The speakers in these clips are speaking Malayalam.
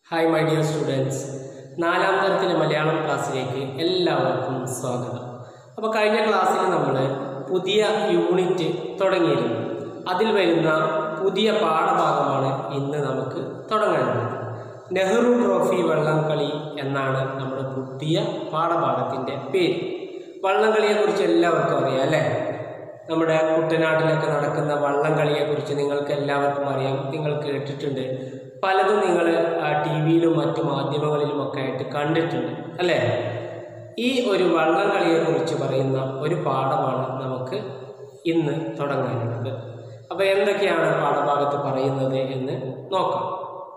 ഹായ് മൈ ഡിയർ സ്റ്റുഡൻസ് നാലാം തരത്തിലെ മലയാളം ക്ലാസ്സിലേക്ക് എല്ലാവർക്കും സ്വാഗതം അപ്പോൾ കഴിഞ്ഞ ക്ലാസ്സിൽ നമ്മൾ പുതിയ യൂണിറ്റ് തുടങ്ങിയിരുന്നു അതിൽ വരുന്ന പുതിയ പാഠഭാഗമാണ് ഇന്ന് നമുക്ക് തുടങ്ങേണ്ടത് നെഹ്റു ട്രോഫി വള്ളംകളി എന്നാണ് നമ്മുടെ പുതിയ പാഠഭാഗത്തിൻ്റെ പേര് വള്ളംകളിയെക്കുറിച്ച് എല്ലാവർക്കും അറിയാം അല്ലേ നമ്മുടെ കുട്ടനാട്ടിലൊക്കെ നടക്കുന്ന വള്ളംകളിയെക്കുറിച്ച് നിങ്ങൾക്ക് എല്ലാവർക്കും അറിയാം നിങ്ങൾ കേട്ടിട്ടുണ്ട് പലതും നിങ്ങൾ ടി വിയിലും മറ്റു മാധ്യമങ്ങളിലും ഒക്കെ ആയിട്ട് കണ്ടിട്ടുണ്ട് അല്ലേ ഈ ഒരു വള്ളംകളിയെക്കുറിച്ച് പറയുന്ന ഒരു പാഠമാണ് നമുക്ക് ഇന്ന് തുടങ്ങാനുള്ളത് അപ്പോൾ എന്തൊക്കെയാണ് പാഠഭാഗത്ത് പറയുന്നത് എന്ന് നോക്കാം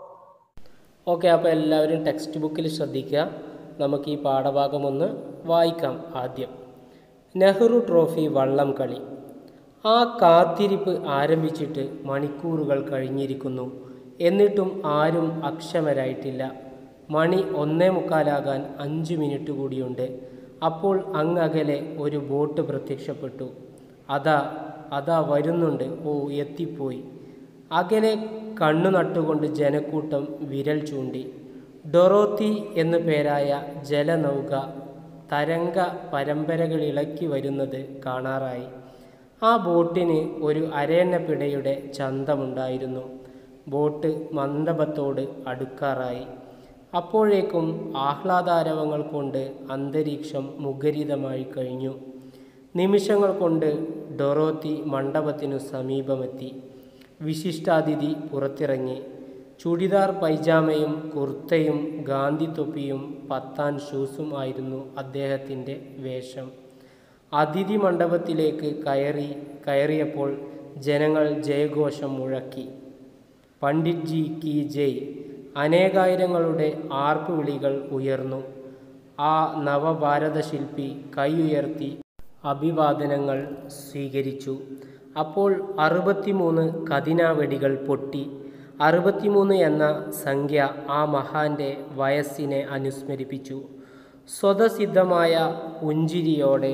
ഓക്കെ അപ്പോൾ എല്ലാവരും ടെക്സ്റ്റ് ബുക്കിൽ ശ്രദ്ധിക്കുക നമുക്ക് ഈ പാഠഭാഗം ഒന്ന് വായിക്കാം ആദ്യം നെഹ്റു ട്രോഫി വള്ളം കളി ആ കാത്തിരിപ്പ് ആരംഭിച്ചിട്ട് മണിക്കൂറുകൾ കഴിഞ്ഞിരിക്കുന്നു എന്നിട്ടും ആരും അക്ഷമരായിട്ടില്ല മണി ഒന്നേ മുക്കാലാകാൻ അഞ്ച് മിനിറ്റ് കൂടിയുണ്ട് അപ്പോൾ അങ്ങകലെ ഒരു ബോട്ട് പ്രത്യക്ഷപ്പെട്ടു അതാ അതാ വരുന്നുണ്ട് ഓ എത്തിപ്പോയി അകലെ കണ്ണു നട്ടുകൊണ്ട് ജനക്കൂട്ടം വിരൽ ചൂണ്ടി ഡൊറോത്തി എന്നു പേരായ ജലനൗക തരംഗ പരമ്പരകളിളക്കി വരുന്നത് കാണാറായി ആ ബോട്ടിന് ഒരു അരയന്നപ്പിടയുടെ ചന്തമുണ്ടായിരുന്നു ബോട്ട് മന്ദപത്തോട് അടുക്കാറായി അപ്പോഴേക്കും ആഹ്ലാദാരവങ്ങൾ കൊണ്ട് അന്തരീക്ഷം മുഖരിതമായി കഴിഞ്ഞു നിമിഷങ്ങൾ കൊണ്ട് ഡൊറോത്തി മണ്ഡപത്തിനു സമീപമെത്തി വിശിഷ്ടാതിഥി പുറത്തിറങ്ങി ചുടിദാർ പൈജാമയും കുർത്തയും ഗാന്ധി തൊപ്പിയും പത്താൻ ഷൂസും ആയിരുന്നു അദ്ദേഹത്തിൻ്റെ വേഷം അതിഥി മണ്ഡപത്തിലേക്ക് കയറി കയറിയപ്പോൾ ജനങ്ങൾ ജയഘോഷം മുഴക്കി പണ്ഡിറ്റ് ജി കി ജയ് അനേകായിരങ്ങളുടെ ആർപ്പുവിളികൾ ഉയർന്നു ആ നവഭാരത ശില്പി കൈ ഉയർത്തി അഭിവാദനങ്ങൾ സ്വീകരിച്ചു അപ്പോൾ അറുപത്തിമൂന്ന് കതിനാവെടികൾ പൊട്ടി അറുപത്തിമൂന്ന് എന്ന സംഖ്യ ആ മഹാന്റെ വയസ്സിനെ അനുസ്മരിപ്പിച്ചു സ്വതസിദ്ധമായ പുഞ്ചിരിയോടെ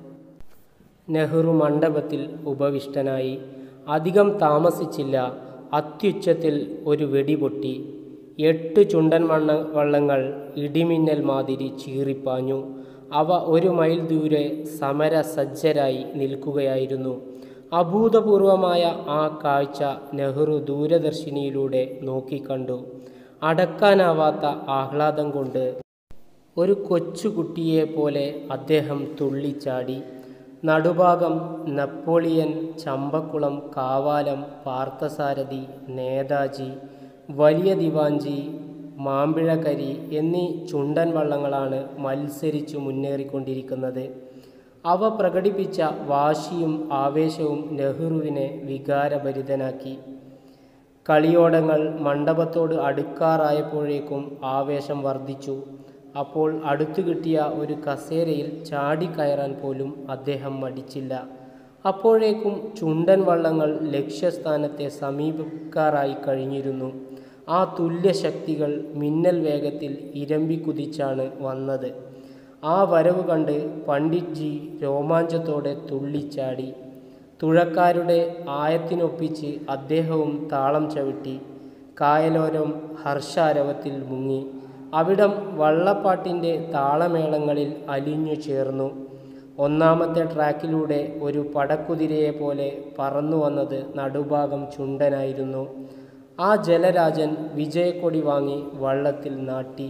നെഹ്റു മണ്ഡപത്തിൽ ഉപവിഷ്ടനായി അധികം താമസിച്ചില്ല അത്യുച്ചത്തിൽ ഒരു വെടി പൊട്ടി എട്ട് ചുണ്ടൻ വണ്ണ വള്ളങ്ങൾ ഇടിമിന്നൽ മാതിരി ചീറിപ്പാഞ്ഞു അവ ഒരു മൈൽ ദൂരെ സമരസജ്ജരായി നിൽക്കുകയായിരുന്നു അഭൂതപൂർവമായ ആ കാഴ്ച നെഹ്റു ദൂരദർശിനിയിലൂടെ നോക്കിക്കണ്ടു അടക്കാനാവാത്ത ആഹ്ലാദം കൊണ്ട് ഒരു കൊച്ചുകുട്ടിയെപ്പോലെ അദ്ദേഹം തുള്ളിച്ചാടി നടുഭാഗം നെപ്പോളിയൻ ചമ്പക്കുളം കാവാലം പാർത്ഥസാരഥി നേതാജി വലിയ ദിവാഞ്ചി മാമ്പിഴക്കരി എന്നീ ചുണ്ടൻ വള്ളങ്ങളാണ് മത്സരിച്ചു മുന്നേറിക്കൊണ്ടിരിക്കുന്നത് അവ പ്രകടിപ്പിച്ച വാശിയും ആവേശവും നെഹ്റുവിനെ വികാരഭരിതനാക്കി കളിയോടങ്ങൾ മണ്ഡപത്തോട് അടുക്കാറായപ്പോഴേക്കും ആവേശം വർദ്ധിച്ചു അപ്പോൾ അടുത്തു കിട്ടിയ ഒരു കസേരയിൽ ചാടിക്കയറാൻ പോലും അദ്ദേഹം മടിച്ചില്ല അപ്പോഴേക്കും ചുണ്ടൻ വള്ളങ്ങൾ ലക്ഷ്യസ്ഥാനത്തെ സമീപിക്കാറായി കഴിഞ്ഞിരുന്നു ആ തുല്യശക്തികൾ മിന്നൽ വേഗത്തിൽ ഇരമ്പിക്കുതിച്ചാണ് വന്നത് ആ വരവ് കണ്ട് പണ്ഡിറ്റ് ജി രോമാഞ്ചത്തോടെ തുള്ളിച്ചാടി തുഴക്കാരുടെ ആയത്തിനൊപ്പിച്ച് അദ്ദേഹവും താളം ചവിട്ടി കായലോരം ഹർഷാരവത്തിൽ മുങ്ങി അവിടം വള്ളപ്പാട്ടിൻ്റെ താളമേളങ്ങളിൽ അലിഞ്ഞു ചേർന്നു ഒന്നാമത്തെ ട്രാക്കിലൂടെ ഒരു പടക്കുതിരയെ പോലെ പറന്നു വന്നത് നടുഭാഗം ചുണ്ടനായിരുന്നു ആ ജലരാജൻ വിജയക്കൊടി വാങ്ങി വള്ളത്തിൽ നാട്ടി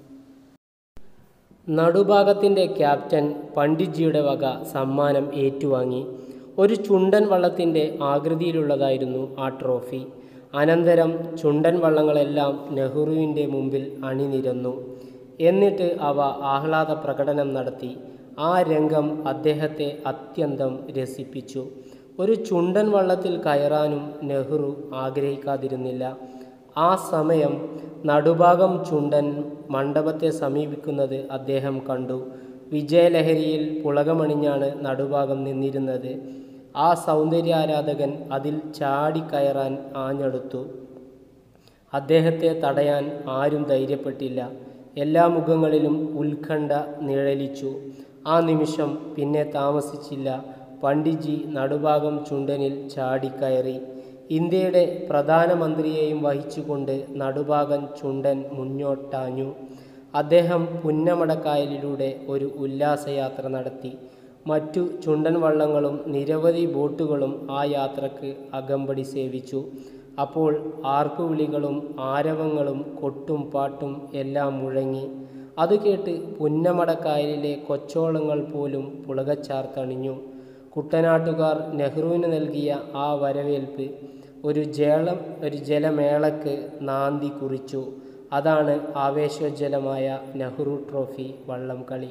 നടുഭാഗത്തിൻ്റെ ക്യാപ്റ്റൻ പണ്ഡിറ്റ്ജിയുടെ വക സമ്മാനം ഏറ്റുവാങ്ങി ഒരു ചുണ്ടൻ വള്ളത്തിൻ്റെ ആകൃതിയിലുള്ളതായിരുന്നു ആ ട്രോഫി അനന്തരം ചുണ്ടൻ വള്ളങ്ങളെല്ലാം നെഹ്റുവിൻ്റെ മുമ്പിൽ അണിനിരന്നു എന്നിട്ട് അവ ആഹ്ലാദ പ്രകടനം നടത്തി ആ രംഗം അദ്ദേഹത്തെ അത്യന്തം രസിപ്പിച്ചു ഒരു ചുണ്ടൻ വള്ളത്തിൽ കയറാനും നെഹ്റു ആഗ്രഹിക്കാതിരുന്നില്ല ആ സമയം നടുഭാഗം ചുണ്ടൻ മണ്ഡപത്തെ സമീപിക്കുന്നത് അദ്ദേഹം കണ്ടു വിജയലഹരിയിൽ പുളകമണിഞ്ഞാണ് നടുഭാഗം നിന്നിരുന്നത് ആ സൗന്ദര്യാരാധകൻ അതിൽ ചാടിക്കയറാൻ ആഞ്ഞെടുത്തു അദ്ദേഹത്തെ തടയാൻ ആരും ധൈര്യപ്പെട്ടില്ല എല്ലാ മുഖങ്ങളിലും ഉത്കണ്ഠ നിഴലിച്ചു ആ നിമിഷം പിന്നെ താമസിച്ചില്ല പണ്ഡിറ്റ്ജി നടുഭാഗം ചുണ്ടനിൽ ചാടിക്കയറി ഇന്ത്യയുടെ പ്രധാനമന്ത്രിയെയും വഹിച്ചുകൊണ്ട് നടുഭാഗൻ ചുണ്ടൻ മുന്നോട്ടാഞ്ഞു അദ്ദേഹം പുന്നമടക്കായലിലൂടെ ഒരു ഉല്ലാസയാത്ര നടത്തി മറ്റു ചുണ്ടൻ വള്ളങ്ങളും നിരവധി ബോട്ടുകളും ആ യാത്രക്ക് അകമ്പടി സേവിച്ചു അപ്പോൾ ആർപ്പുവിളികളും ആരവങ്ങളും കൊട്ടും പാട്ടും എല്ലാം മുഴങ്ങി അത് കേട്ട് പുന്നമടക്കായലിലെ കൊച്ചോളങ്ങൾ പോലും പുളകച്ചാർത്തണിഞ്ഞു കുട്ടനാട്ടുകാർ നെഹ്റുവിന് നൽകിയ ആ വരവേൽപ്പ് ഒരു ജലം ഒരു ജലമേളക്ക് നാന്തി കുറിച്ചു അതാണ് ആവേശോജ്വലമായ നെഹ്റു ട്രോഫി വള്ളം കളി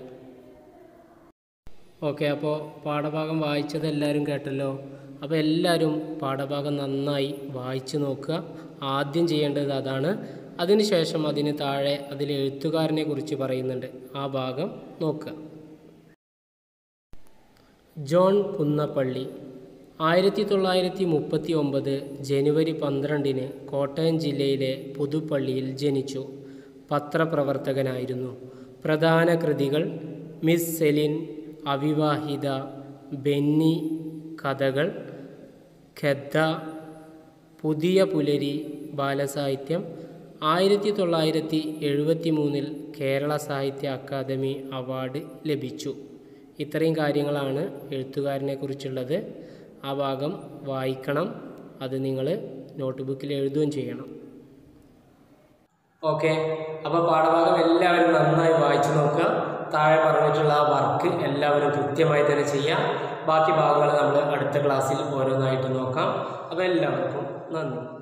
ഓക്കെ അപ്പോൾ പാഠഭാഗം വായിച്ചത് എല്ലാവരും കേട്ടല്ലോ അപ്പോൾ എല്ലാവരും പാഠഭാഗം നന്നായി വായിച്ചു നോക്കുക ആദ്യം ചെയ്യേണ്ടത് അതാണ് അതിനുശേഷം അതിന് താഴെ അതിൽ എഴുത്തുകാരനെ കുറിച്ച് പറയുന്നുണ്ട് ആ ഭാഗം നോക്കുക ജോൺ പുന്നപ്പള്ളി ആയിരത്തി തൊള്ളായിരത്തി മുപ്പത്തി ഒമ്പത് ജനുവരി പന്ത്രണ്ടിന് കോട്ടയം ജില്ലയിലെ പുതുപ്പള്ളിയിൽ ജനിച്ചു പത്രപ്രവർത്തകനായിരുന്നു പ്രധാന കൃതികൾ മിസ് സെലിൻ അവിവാഹിത ബെന്നി കഥകൾ ഖദ്ദ പുതിയ പുലരി ബാലസാഹിത്യം ആയിരത്തി തൊള്ളായിരത്തി എഴുപത്തി മൂന്നിൽ കേരള സാഹിത്യ അക്കാദമി അവാർഡ് ലഭിച്ചു ഇത്രയും കാര്യങ്ങളാണ് എഴുത്തുകാരനെ കുറിച്ചുള്ളത് ആ ഭാഗം വായിക്കണം അത് നിങ്ങൾ നോട്ട് ബുക്കിൽ എഴുതുകയും ചെയ്യണം ഓക്കെ അപ്പോൾ പാഠഭാഗം എല്ലാവരും നന്നായി വായിച്ചു നോക്കുക താഴെ പറഞ്ഞിട്ടുള്ള ആ വർക്ക് എല്ലാവരും കൃത്യമായി തന്നെ ചെയ്യാം ബാക്കി ഭാഗങ്ങൾ നമ്മൾ അടുത്ത ക്ലാസ്സിൽ ഓരോന്നായിട്ട് നോക്കാം അപ്പോൾ എല്ലാവർക്കും നന്ദി